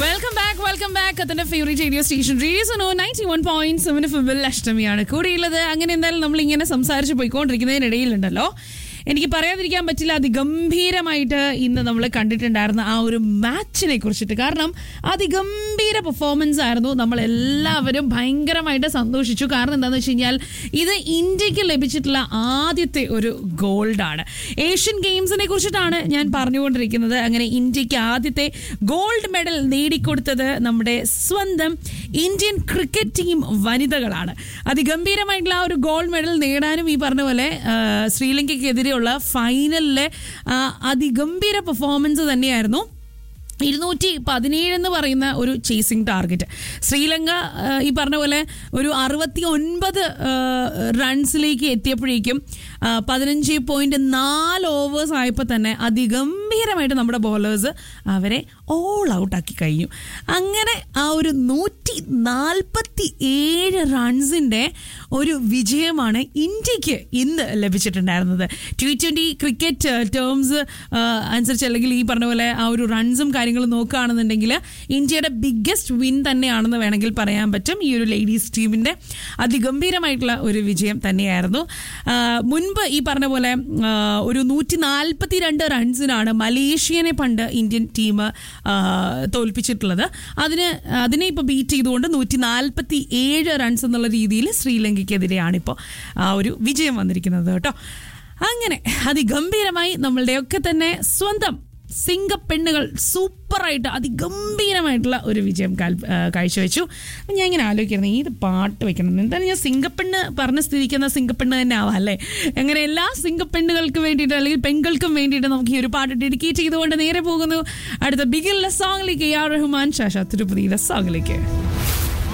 welcome back welcome back അതിന്റെ favourite radio station radio സോണോ ninety one point seven ഫിബിൾ അഷ്ടമിയാണ് കൂടെയുള്ളത് അങ്ങനെ എന്തായാലും നമ്മൾ ഇങ്ങനെ സംസാരിച്ച് പോയിക്കൊണ്ടിരിക്കുന്നതിനിടയിലുണ്ടല്ലോ എനിക്ക് പറയാതിരിക്കാൻ പറ്റില്ല അതിഗംഭീരമായിട്ട് ഇന്ന് നമ്മൾ കണ്ടിട്ടുണ്ടായിരുന്ന ആ ഒരു മാച്ചിനെ കുറിച്ചിട്ട് കാരണം അതിഗംഭീര പെർഫോമൻസ് ആയിരുന്നു നമ്മൾ എല്ലാവരും ഭയങ്കരമായിട്ട് സന്തോഷിച്ചു കാരണം എന്താണെന്ന് വെച്ച് കഴിഞ്ഞാൽ ഇത് ഇന്ത്യക്ക് ലഭിച്ചിട്ടുള്ള ആദ്യത്തെ ഒരു ഗോൾഡാണ് ഏഷ്യൻ ഗെയിംസിനെ കുറിച്ചിട്ടാണ് ഞാൻ പറഞ്ഞുകൊണ്ടിരിക്കുന്നത് അങ്ങനെ ഇന്ത്യക്ക് ആദ്യത്തെ ഗോൾഡ് മെഡൽ നേടിക്കൊടുത്തത് നമ്മുടെ സ്വന്തം ഇന്ത്യൻ ക്രിക്കറ്റ് ടീം വനിതകളാണ് അതിഗംഭീരമായിട്ടുള്ള ആ ഒരു ഗോൾഡ് മെഡൽ നേടാനും ഈ പറഞ്ഞ പോലെ ആ, ശ്രീലങ്കയ്ക്കെതിരെയുള്ള ഫൈനലിലെ ആ, അതിഗംഭീര പെർഫോമൻസ് തന്നെയായിരുന്നു ഇരുന്നൂറ്റി പതിനേഴ് എന്ന് പറയുന്ന ഒരു ചേസിംഗ് ടാർഗറ്റ് ശ്രീലങ്ക ആ, ഈ പറഞ്ഞ പോലെ ഒരു അറുപത്തി ഒൻപത് റൺസിലേക്ക് എത്തിയപ്പോഴേക്കും ആ, പതിനഞ്ച് പോയിന്റ് നാല് ഓവേഴ്സ് ആയപ്പോൾ തന്നെ അതിഗംഭീരമായിട്ട് നമ്മുടെ ബോളേഴ്സ് അവരെ ഓൾ ഔട്ടാക്കി കഴിഞ്ഞു അങ്ങനെ ആ ഒരു നൂറ്റി നാൽപ്പത്തി ഏഴ് റൺസിൻ്റെ ഒരു വിജയമാണ് ഇന്ത്യക്ക് ഇന്ന് ലഭിച്ചിട്ടുണ്ടായിരുന്നത് ടി ട്വൻ്റി ക്രിക്കറ്റ് ടേംസ് അനുസരിച്ച് അല്ലെങ്കിൽ ഈ പറഞ്ഞ പോലെ ആ ഒരു റൺസും കാര്യങ്ങളും നോക്കുകയാണെന്നുണ്ടെങ്കിൽ ഇന്ത്യയുടെ ബിഗ്ഗസ്റ്റ് വിൻ തന്നെയാണെന്ന് വേണമെങ്കിൽ പറയാൻ പറ്റും ഈ ഒരു ലേഡീസ് ടീമിൻ്റെ അതിഗംഭീരമായിട്ടുള്ള ഒരു വിജയം തന്നെയായിരുന്നു ആ, മുൻപ് ഈ പറഞ്ഞ പോലെ ആ, ഒരു നൂറ്റി നാൽപ്പത്തി രണ്ട് റൺസിനാണ് മലേഷ്യനെ പണ്ട് ഇന്ത്യൻ ടീം തോൽപ്പിച്ചിട്ടുള്ളത് അതിന് അതിനെ ഇപ്പോൾ ബീറ്റ് ചെയ്തുകൊണ്ട് നൂറ്റി നാൽപ്പത്തി ഏഴ് റൺസ് എന്നുള്ള രീതിയിൽ ശ്രീലങ്കയ്ക്കെതിരെയാണ് ഇപ്പോൾ ആ ഒരു വിജയം വന്നിരിക്കുന്നത് കേട്ടോ അങ്ങനെ അതിഗംഭീരമായി നമ്മളുടെയൊക്കെ തന്നെ സ്വന്തം സിംഗപ്പെണ്ണുകൾ സൂപ്പറായിട്ട് അതിഗംഭീരമായിട്ടുള്ള ഒരു വിജയം കാൽ- ആ, കാഴ്ചവെച്ചു അപ്പം ഞാൻ ഇങ്ങനെ ആലോചിക്കുന്നത് ഏത് പാട്ട് വെക്കണം എന്തായാലും ഞാൻ സിംഗപ്പെണ്ണ് പറഞ്ഞ സ്ഥിതിക്കുന്ന സിംഗപ്പെണ്ണ് തന്നെ ആവാം അല്ലേ അങ്ങനെ എല്ലാ സിംഗപ്പെണ്ണുകൾക്ക് വേണ്ടിയിട്ട് അല്ലെങ്കിൽ പെൺകൾക്കും വേണ്ടിയിട്ട് നമുക്ക് ഈ ഒരു പാട്ട് ഡെഡിക്കേറ്റ് ചെയ്തുകൊണ്ട് നേരെ പോകുന്നു അടുത്ത ബിഗിലെ സോങ്ങിലേക്ക് എ ആർ റഹ്മാൻ ഷാഷ തിരുപ്പതിയിലെ സോങ്ങിലേക്ക്